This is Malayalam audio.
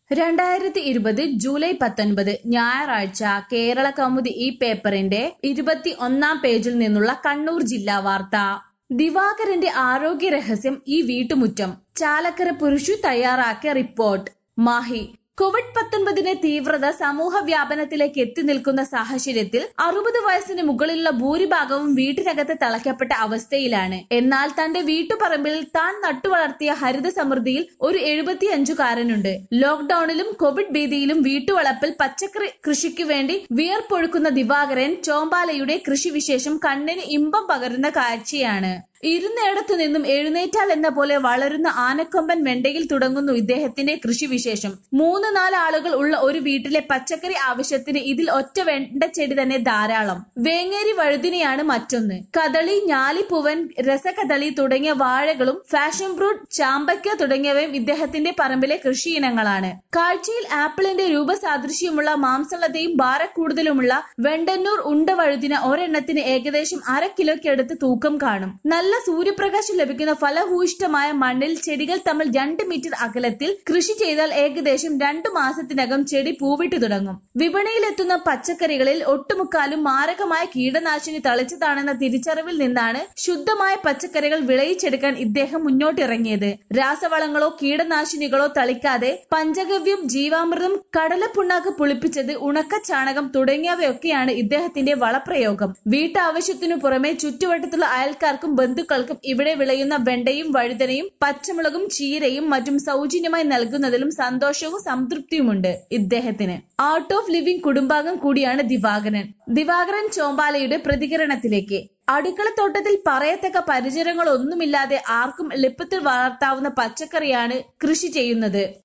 രണ്ടായിരത്തി ഇരുപത് ജൂലൈ പത്തൊൻപത് ഞായറാഴ്ച കേരള കൗമുദി ഈ പേപ്പറിന്റെ ഇരുപത്തി ഒന്നാം പേജിൽ നിന്നുള്ള കണ്ണൂർ ജില്ലാ വാർത്ത ദിവാകരന്റെ ആരോഗ്യ രഹസ്യം ഈ വീട്ടുമുറ്റം ചാലക്കര പുരുഷു തയ്യാറാക്കിയ റിപ്പോർട്ട് മാഹി കോവിഡ് പത്തൊൻപതിന്റെ തീവ്രത സമൂഹ വ്യാപനത്തിലേക്ക് എത്തി നിൽക്കുന്ന സാഹചര്യത്തിൽ അറുപത് വയസ്സിന് മുകളിലുള്ള ഭൂരിഭാഗവും വീട്ടിനകത്ത് തളയ്ക്കപ്പെട്ട അവസ്ഥയിലാണ് എന്നാൽ തന്റെ വീട്ടുപറമ്പിൽ താൻ നട്ടുവളർത്തിയ ഹരിത സമൃദ്ധിയിൽ ഒരു എഴുപത്തിയഞ്ചുകാരനുണ്ട് ലോക്ഡൌണിലും കോവിഡ് ഭീതിയിലും വീട്ടുവളപ്പിൽ പച്ചക്കറി കൃഷിക്ക് വേണ്ടി വിയർപ്പൊഴുക്കുന്ന ദിവാകരൻ ചോമ്പാലയുടെ കൃഷിവിശേഷം കണ്ണിന് ഇമ്പം പകരുന്ന കാഴ്ചയാണ് ഇരുന്നിടത്തു നിന്നും എഴുന്നേറ്റാൽ എന്ന പോലെ വളരുന്ന ആനക്കൊമ്പൻ വെണ്ടയിൽ തുടങ്ങുന്നു ഇദ്ദേഹത്തിന്റെ കൃഷിവിശേഷം മൂന്ന് നാല് ആളുകൾ ഉള്ള ഒരു വീട്ടിലെ പച്ചക്കറി ആവശ്യത്തിന് ഇതിൽ ഒറ്റ വെണ്ട ചെടി തന്നെ ധാരാളം വേങ്ങേരി വഴുതിനെയാണ് മറ്റൊന്ന് കദളി ഞാലിപ്പൂവൻ രസകദളി തുടങ്ങിയ വാഴകളും ഫാഷൻ ഫ്രൂട്ട് ചാമ്പയ്ക്ക തുടങ്ങിയവയും ഇദ്ദേഹത്തിന്റെ പറമ്പിലെ കൃഷി ഇനങ്ങളാണ് കാഴ്ചയിൽ ആപ്പിളിന്റെ രൂപസാദൃശ്യമുള്ള മാംസളതയും ഭാരക്കൂടുതലുമുള്ള വെണ്ടന്നൂർ ഉണ്ട വഴുതിന ഒരെണ്ണത്തിന് ഏകദേശം അര കിലോയ്ക്കടുത്ത് തൂക്കം കാണും നല്ല സൂര്യപ്രകാശം ലഭിക്കുന്ന ഫലഭൂയിഷ്ടമായ മണ്ണിൽ ചെടികൾ തമ്മിൽ രണ്ട് മീറ്റർ അകലത്തിൽ കൃഷി ചെയ്താൽ ഏകദേശം രണ്ടു മാസത്തിനകം ചെടി പൂവിട്ടു തുടങ്ങും വിപണിയിലെത്തുന്ന പച്ചക്കറികളിൽ ഒട്ടുമുക്കാലും മാരകമായ കീടനാശിനി തളിച്ചതാണെന്ന തിരിച്ചറിവിൽ നിന്നാണ് ശുദ്ധമായ പച്ചക്കറികൾ വിളയിച്ചെടുക്കാൻ ഇദ്ദേഹം മുന്നോട്ടിറങ്ങിയത് രാസവളങ്ങളോ കീടനാശിനികളോ തളിക്കാതെ പഞ്ചഗവ്യം ജീവാമൃതം കടലപ്പുണ്ണാക്ക് പുളിപ്പിച്ചത് ഉണക്ക ചാണകം തുടങ്ങിയവയൊക്കെയാണ് ഇദ്ദേഹത്തിന്റെ വളപ്രയോഗം വീട്ടാവശ്യത്തിനു പുറമെ ചുറ്റുവട്ടത്തുള്ള അയൽക്കാർക്കും ബന്ധുക്കൾക്കും ഇവിടെ വിളയുന്ന വെണ്ടയും വഴുതനയും പച്ചമുളകും ചീരയും മറ്റും സൗജന്യമായി നൽകുന്നതിലും സന്തോഷവും സംതൃപ്തിയുമുണ്ട് ഇദ്ദേഹത്തിന് ഔട്ട് ഓഫ് ലിവിംഗ് കുടുംബാംഗം കൂടിയാണ് ദിവാകരൻ ദിവാകരൻ ചോമ്പാലയുടെ പ്രതികരണത്തിലേക്ക് അടുക്കളത്തോട്ടത്തിൽ പറയത്തക്ക പരിചരണങ്ങളൊന്നുമില്ലാതെ ആർക്കും എളുപ്പത്തിൽ വളർത്താവുന്ന പച്ചക്കറിയാണ് കൃഷി ചെയ്യുന്നത്